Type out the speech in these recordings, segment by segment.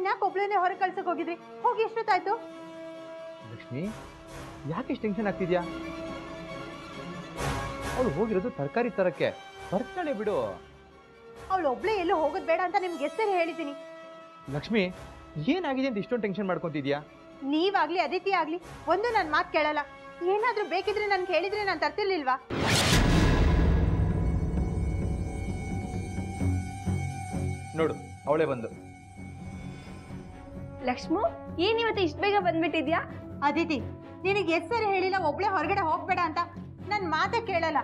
ಯಾಕೆ ಒಬ್ಳೇನೆ ಹೊರಗೆ ಕಳ್ಸಕ್ ಹೋಗಿದ್ರಿ ಹೋಗಿ ಎಷ್ಟೊತ್ತಾಯ್ತು ಲಕ್ಷ್ಮಿ ಯಾಕೆ ಇಷ್ಟು ಟೆನ್ಷನ್ ಆಗ್ತಿದ್ಯಾ ಅವಳು ಹೋಗಿರೋದು ತರಕಾರಿ ತರಕ್ಕೆ ಬರ್ತಾಳೆ ಬಿಡು ಅವಳು ಒಬ್ಳೇ ಎಲ್ಲೂ ಹೋಗೋದು ಬೇಡ ಅಂತ ನಿಮ್ಗೆ ಎಷ್ಟೇ ಹೇಳಿದ್ದೀನಿ ಲಕ್ಷ್ಮಿ ಏನಾಗಿದೆ ಅಂತ ಇಷ್ಟೊಂದು ಟೆನ್ಷನ್ ಮಾಡ್ಕೊಂತಿದ್ಯಾ ನೀವಾಗ್ಲಿ ಅದಿತಿ ಆಗ್ಲಿ ಒಂದು ನನ್ನ ಮಾತು ಕೇಳಲ್ಲ ಏನಾದ್ರೂ ಬೇಕಿದ್ರೆ ನನ್ಗೆ ಹೇಳಿದ್ರೆ ನಾನು ತರ್ತಿರ್ಲಿಲ್ವಾ ನೋಡು ಅವಳೇ ಬಂದು ಲಕ್ಷ್ಮು ಏನ್ ಇವತ್ತು ಇಷ್ಟು ಬೇಗ ಬಂದ್ಬಿಟ್ಟಿದ್ಯಾ ಅದಿತಿ ನಿನಗೆ ಎಷ್ಟ್ ಸರಿ ಹೇಳಿಲ್ಲ ಒಬ್ಳೆ ಹೊರಗಡೆ ಹೋಗ್ಬೇಡ ಅಂತ ನನ್ನ ಮಾತೇ ಕೇಳಲ್ಲ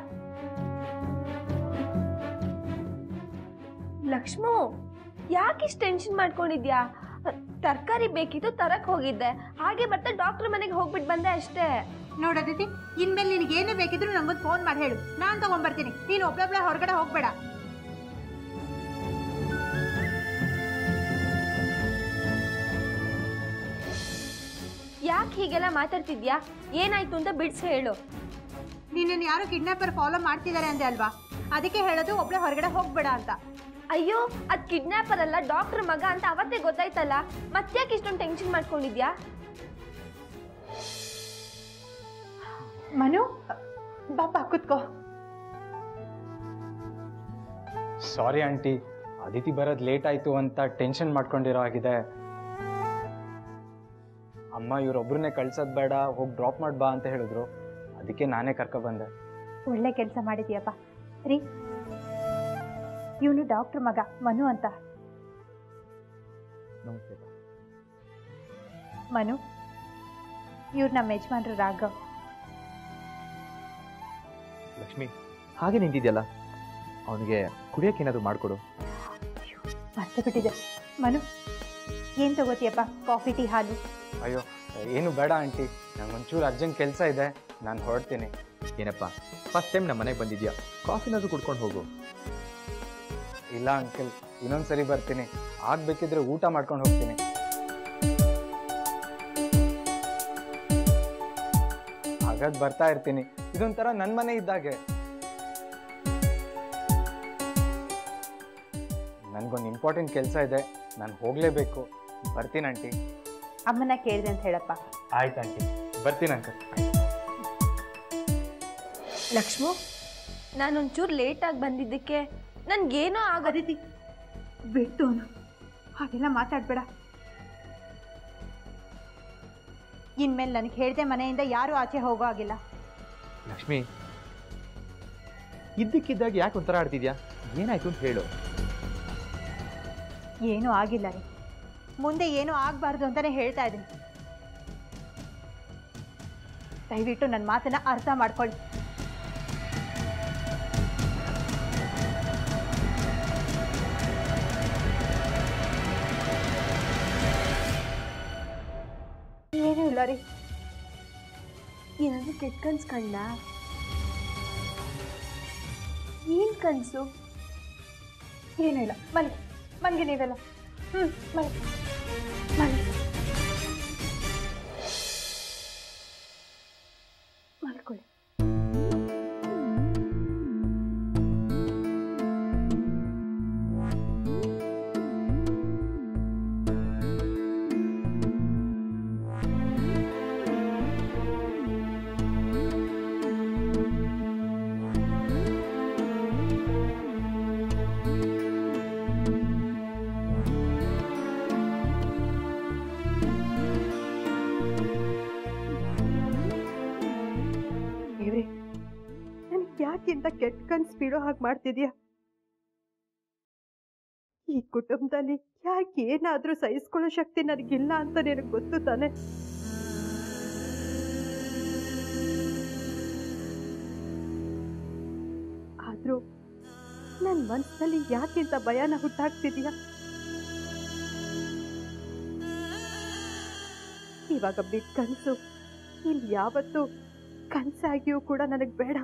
ಲಕ್ಷ್ಮು ಯಾಕೆ ಇಷ್ಟು ಟೆನ್ಷನ್ ಮಾಡ್ಕೊಂಡಿದ್ಯಾ ತರಕಾರಿ ಬೇಕಿತ್ತು ತರಕ್ ಹೋಗಿದ್ದೆ ಹಾಗೆ ಬರ್ತಾ ಡಾಕ್ಟರ್ ಮನೆಗೆ ಹೋಗ್ಬಿಟ್ಟು ಬಂದೆ ಅಷ್ಟೇ ನೋಡು ಅದಿತಿ ಇನ್ಮೇಲೆ ನಿನಗೆ ಏನೇ ಬೇಕಿದ್ರು ನಂಗೊಂದು ಫೋನ್ ಮಾಡಿ ಹೇಳು ನಾನು ತಗೊಂಡ್ಬರ್ತೀನಿ ನೀನು ಒಬ್ಳೊಬ್ಳೆ ಹೊರಗಡೆ ಹೋಗ್ಬೇಡ ಯಾಕೆ ಹೀಗೆಲ್ಲ ಮಾತಾಡ್ತಿದ್ಯಾ ಏನಾಯ್ತು ಅಂತ ಬಿಡ್ಸಿ ಹೇಳು ನಿನ್ನನ್ನು ಯಾರು ಕಿಡ್ನಾಪರ್ ಫಾಲೋ ಮಾಡ್ತಿದ್ದಾರೆ ಅಂದೆ ಅಲ್ವಾ ಅದಕ್ಕೆ ಹೇಳೋದು ಒಬ್ಳೆ ಹೊರಗಡೆ ಹೋಗ್ಬೇಡ ಅಂತ ಅಯ್ಯೋ ಅದ್ ಕಿಡ್ನಾಪರ್ ಅಲ್ಲ ಡಾಕ್ಟರ್ ಮಗ ಅಂತ ಅವತ್ತೇ ಗೊತ್ತಾಯ್ತಲ್ಲ ಮತ್ತ್ಯಾಕೆ ಇಷ್ಟೊಂದು ಟೆನ್ಷನ್ ಮಾಡ್ಕೊಂಡಿದ್ಯಾ ಮನು ಬಾಪ ಕುತ್ಕೋ ಸಾರಿ ಆಂಟಿ ಅದಿತಿ ಬರೋದು ಲೇಟ್ ಆಯ್ತು ಅಂತ ಟೆನ್ಷನ್ ಮಾಡ್ಕೊಂಡಿರೋ ಆಗಿದೆ ಅಮ್ಮ ಇವ್ರೊಬ್ರನ್ನೇ ಕಳ್ಸೋದ್ ಬೇಡ ಹೋಗಿ ಡ್ರಾಪ್ ಮಾಡಿ ಬಾ ಅಂತ ಹೇಳಿದ್ರು ಅದಕ್ಕೆ ನಾನೇ ಕರ್ಕೊ ಬಂದೆ ಒಳ್ಳೆ ಕೆಲಸ ಮಾಡಿದ್ಯಪ್ಪ ರೀ ಇವನು ಡಾಕ್ಟರ್ ಮಗ ಮನು ಅಂತ ನಮಸ್ತೆ ಮನು ಇವ್ರು ನಮ್ಮ ಯಜಮಾನ್ರು ರಾಘವ್ ಲಕ್ಷ್ಮಿ ಹಾಗೆ ನಿಂತಿದ್ಯಲ್ಲ ಅವನಿಗೆ ಕುಡಿಯೋಕೆ ಏನಾದ್ರು ಮಾಡಿಕೊಡು ಮರ್ತು ಬಿಟ್ಟಿದೆ ಮನು ಏನು ತಗೋತಿಯಪ್ಪ ಕಾಫಿ ಟೀ ಹಾಲು ಅಯ್ಯೋ ಏನು ಬೇಡ ಆಂಟಿ ನಂಗೊಂಚೂರು ಅರ್ಜೆಂಟ್ ಕೆಲಸ ಇದೆ ನಾನು ಹೊರಡ್ತೀನಿ ಏನಪ್ಪ ಫಸ್ಟ್ ಟೈಮ್ ನಮ್ಮ ಮನೆಗೆ ಬಂದಿದ್ಯಾ ಕಾಫಿನಾದ್ರು ಕುಡ್ಕೊಂಡು ಹೋಗು ಇಲ್ಲ ಅಂಕಲ್ ಇನ್ನೊಂದು ಸರಿ ಬರ್ತೀನಿ ಆಗ್ಬೇಕಿದ್ರೆ ಊಟ ಮಾಡ್ಕೊಂಡು ಹೋಗ್ತೀನಿ ಹಾಗಾದ್ ಬರ್ತಾ ಇರ್ತೀನಿ ಇದೊಂಥರ ನನ್ನ ಮನೆ ಇದ್ದಾಗೆ ನನ್ಗೊಂದು ಇಂಪಾರ್ಟೆಂಟ್ ಕೆಲಸ ಇದೆ ನಾನು ಹೋಗ್ಲೇಬೇಕು ಬರ್ತೀನಿ ಆಂಟಿ ಅಮ್ಮನ ಕೇಳಿದೆ ಅಂತ ಹೇಳಪ್ಪ ಆಯ್ತು ಆಂಟಿ ಬರ್ತೀನಿ ಅಂಕಲ್ ಲಕ್ಷ್ಮು ನಾನೊಂಚೂರು ಲೇಟಾಗಿ ಬಂದಿದ್ದಕ್ಕೆ ನನ್ಗೇನೋ ಆಗ ಅದಿತಿ ಬಿಟ್ಟು ಅವನು ಹಾಗೆಲ್ಲ ಮಾತಾಡ್ಬೇಡ ಇನ್ಮೇಲೆ ನನಗೆ ಹೇಳ್ದೆ ಮನೆಯಿಂದ ಯಾರೂ ಆಚೆ ಹೋಗೋ ಆಗಿಲ್ಲ ಲಕ್ಷ್ಮಿ ಇದ್ದಕ್ಕಿದ್ದಾಗ ಯಾಕೆ ಒಂಥರ ಆಡ್ತಿದ್ಯಾ ಏನಾಯ್ತು ಅಂತ ಹೇಳು ಏನೂ ಆಗಿಲ್ಲ ರೀ ಮುಂದೆ ಏನೂ ಆಗಬಾರ್ದು ಅಂತಲೇ ಹೇಳ್ತಾ ಇದ್ದೀನಿ ದಯವಿಟ್ಟು ನನ್ನ ಮಾತನ್ನ ಅರ್ಥ ಮಾಡ್ಕೊಳ್ಳಿ ಏನೂ ಇಲ್ಲ ರೀ ಏನಾದ್ರು ಕೆಟ್ಟ ಕನ್ಸು ಕಂಡ ಏನ್ ಕನ್ಸು ಏನೂ ಇಲ್ಲ ಮಲ್ಗಿ ಮಲ್ಗಿ ನೀವೆಲ್ಲ ಹ್ಞೂ ಮಲ್ಗಿ ಮಲ್ಗಿ ಮಲ್ಕೊಳ್ಳಿ ದೇವ್ರೆ ನನಗೆ ಯಾಕಿಂತ ಕೆಟ್ಟ ಕನ್ಸು ಬೀಳೋ ಹಾಗೆ ಮಾಡ್ತಿದ್ಯಾ ಈ ಕುಟುಂಬದಲ್ಲಿ ಯಾಕೆ ಏನಾದ್ರೂ ಸಹಿಸ್ಕೊಳ್ಳೋ ಶಕ್ತಿ ನನಗಿಲ್ಲ ಅಂತ ನಿನಗೆ ಗೊತ್ತು ತಾನೆ ಆದ್ರೂ ನನ್ನ ಮನಸ್ಸಿನಲ್ಲಿ ಯಾಕಿಂತ ಭಯನ ಹುಟ್ಟಾಕ್ತಿದ್ಯಾ ಇವಾಗ ಬಿಟ್ಟ ಕನಸು ಇಲ್ಲಿ ಯಾವತ್ತೂ ಕನಸಾಗಿಯೂ ಕೂಡ ನನಗೆ ಬೇಡ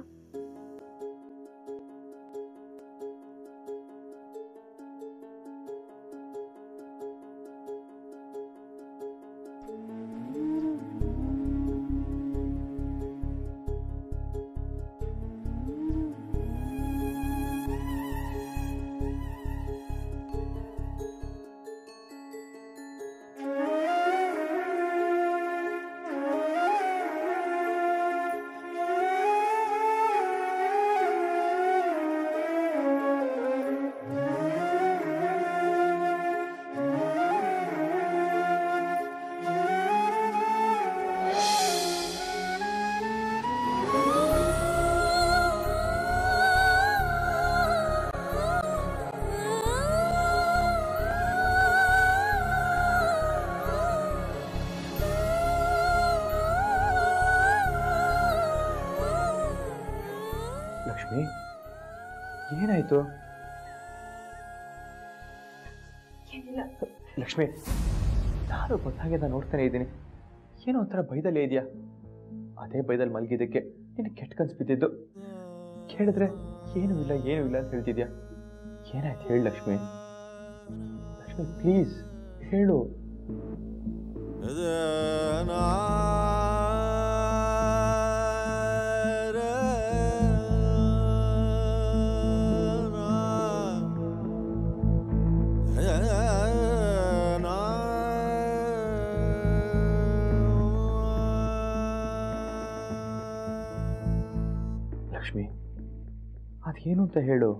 ಲಕ್ಷ್ಮಿ ಏನಾಯ್ತು ಏನಿಲ್ಲ ಲಕ್ಷ್ಮಿ ನಾನು ಗೊತ್ತಾಗಿದ್ದ ನೋಡ್ತಾನೆ ಇದ್ದೀನಿ ಏನೋ ಒಂಥರ ಬೈದಲ್ಲೇ ಇದೆಯಾ ಅದೇ ಬೈದಲ್ಲಿ ಮಲಗಿದ್ದಕ್ಕೆ ನಿನಗೆ ಕೆಟ್ಟ ಕನ್ಸು ಬಿದ್ದಿದ್ದು ಕೇಳಿದ್ರೆ ಏನೂ ಇಲ್ಲ ಏನೂ ಇಲ್ಲ ಅಂತ ಹೇಳ್ತಿದ್ಯಾ ಏನಾಯ್ತು ಹೇಳು ಲಕ್ಷ್ಮಿ ಲಕ್ಷ್ಮಿ ಪ್ಲೀಸ್ ಹೇಳು ಲಕ್ಷ್ಮಿ ಅದೇನು ಅಂತ ಹೇಳು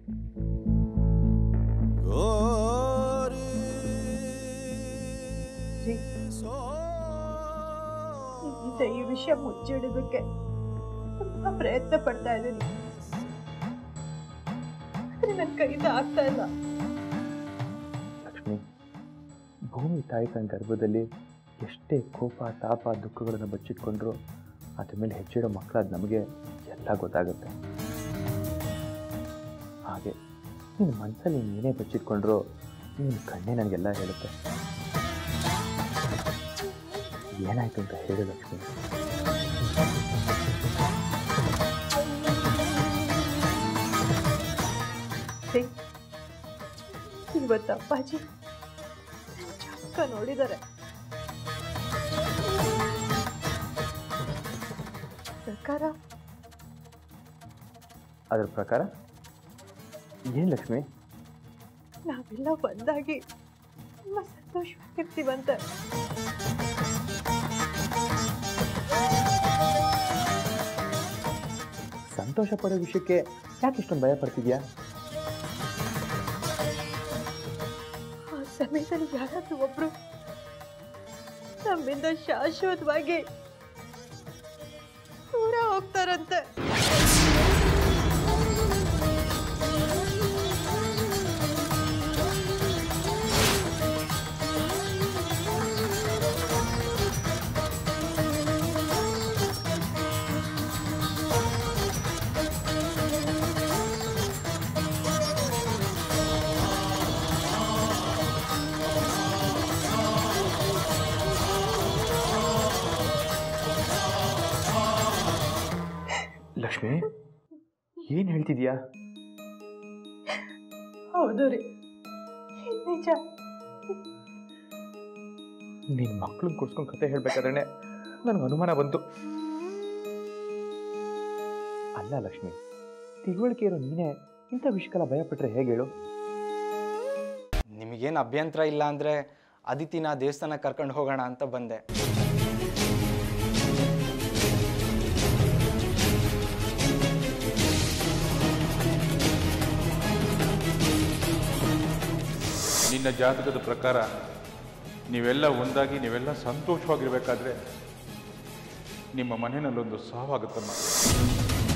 ನಿಮ್ಮಿಂದ ಈ ವಿಷಯ ಮುಚ್ಚಿಡೋದಕ್ಕೆ ತುಂಬಾ ಪ್ರಯತ್ನ ಪಡ್ತಾ ಇದ್ದೀನಿ ಆದ್ರೆ ನನ್ನ ಕೈಯಿಂದ ಆಗ್ತಾ ಇಲ್ಲ ಲಕ್ಷ್ಮಿ ಭೂಮಿ ತಾಯಿ ತನ್ನ ಗರ್ಭದಲ್ಲಿ ಎಷ್ಟೇ ಕೋಪ ತಾಪ ದುಃಖಗಳನ್ನು ಬಚ್ಚಿಟ್ಕೊಂಡ್ರು ಅದ್ರ ಮೇಲೆ ಹೆಚ್ಚಿಡೋ ಮಕ್ಕಳಾದ ನಮಗೆ ಎಲ್ಲ ಗೊತ್ತಾಗುತ್ತೆ ಹಾಗೆ ನಿನ್ನ ಮನಸ್ಸಲ್ಲಿ ನೀನೇ ಬಚ್ಚಿಟ್ಕೊಂಡ್ರು ನಿನ್ನ ಕಣ್ಣೇ ನನಗೆಲ್ಲ ಹೇಳುತ್ತೆ ಏನಾಯ್ತು ಅಂತ ಹೇಳು ಲಕ್ಷ್ಮಿ ಇವತ್ತು ಅಪ್ಪಾಜಿ ಚಕ್ಕ ನೋಡಿದ್ದಾರೆ ಸರ್ಕಾರ ಅದ್ರ ಪ್ರಕಾರ ಏನು ಲಕ್ಷ್ಮಿ ನಾವೆಲ್ಲ ಒಂದಾಗಿ ತುಂಬಾ ಸಂತೋಷವಾಗಿರ್ತೀವಂತೆ ಸಂತೋಷ ಪಡೋ ವಿಷಯಕ್ಕೆ ಯಾಕೆ ಇಷ್ಟೊಂದು ಭಯ ಪಡ್ತಿದ್ಯಾ ಆ ಸಮಯದಲ್ಲಿ ಯಾರಾದ್ರೂ ಒಬ್ರು ನಮ್ಮಿಂದ ಶಾಶ್ವತವಾಗಿ ದೂರ ಹೋಗ್ತಾರಂತೆ ಲಕ್ಷ್ಮಿ ಏನು ಹೇಳ್ತಿದ್ಯಾ ಹೌದು ರೀ ಇದ್ ನಿಜ ನಿನ್ನ ಮಕ್ಳನ್ನ ಕೂರ್ಸ್ಕೊಂಡು ಕತೆ ಹೇಳ್ಬೇಕಾದ್ರೆ ನನಗೆ ಅನುಮಾನ ಬಂತು ಅಲ್ಲ ಲಕ್ಷ್ಮಿ ತಿಳುವಳಿಕೆ ಇರೋ ನೀನೇ ಇಂಥ ವಿಷಯಕ್ಕೆಲ್ಲ ಭಯ ಪಟ್ರೆ ಹೇಗೆ ಹೇಳು ನಿಮಗೇನು ಅಭ್ಯಂತರ ಇಲ್ಲ ಅಂದರೆ ಅದಿತಿನ ದೇವಸ್ಥಾನ ಕರ್ಕೊಂಡು ಹೋಗೋಣ ಅಂತ ಬಂದೆ ನಿನ್ನ ಜಾತಕದ ಪ್ರಕಾರ ನೀವೆಲ್ಲ ಒಂದಾಗಿ ನೀವೆಲ್ಲ ಸಂತೋಷವಾಗಿರ್ಬೇಕಾದ್ರೆ ನಿಮ್ಮ ಮನೆಯಲ್ಲೊಂದು ಸಾವಾಗುತ್ತಮ್ಮ